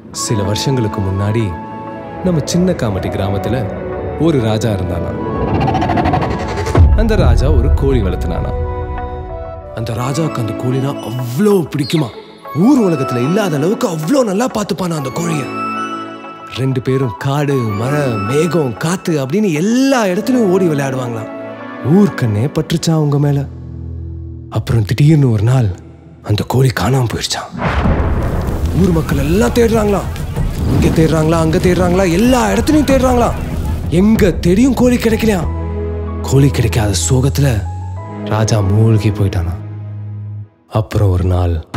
சில வருஷங்களுக்கு முன்னாடி நம்ம சின்ன காமட்டி கிராமத்துல ஒரு ராஜா இருந்தானா அந்த ராஜா ஒரு கோழி வளர்த்துனானா அந்த ராஜாவுக்கு அந்த கோழினா அவ்வளோ பிடிக்குமா ஊர் உலகத்துல இல்லாத அளவுக்கு அவ்வளோ நல்லா பார்த்துப்பானா அந்த கோழிய ரெண்டு பேரும் காடு மழை மேகம் காத்து அப்படின்னு எல்லா இடத்துலயும் ஓடி விளையாடுவாங்களாம் ஊர்க்கண்ணே பற்றுச்சா அவங்க மேல அப்புறம் திடீர்னு ஒரு நாள் அந்த கோழி காணாம போயிடுச்சான் ஊர் மக்கள் எல்லாம் தேடுறாங்களாம் இங்க தேடுறாங்களா அங்க தேடுறாங்களா எல்லா இடத்துலயும் தேடுறாங்களாம் எங்க தேடியும் கோழி கிடைக்கலையா கோழி கிடைக்காத சோகத்துல ராஜா மூழ்கி போயிட்டானா அப்புறம் ஒரு நாள்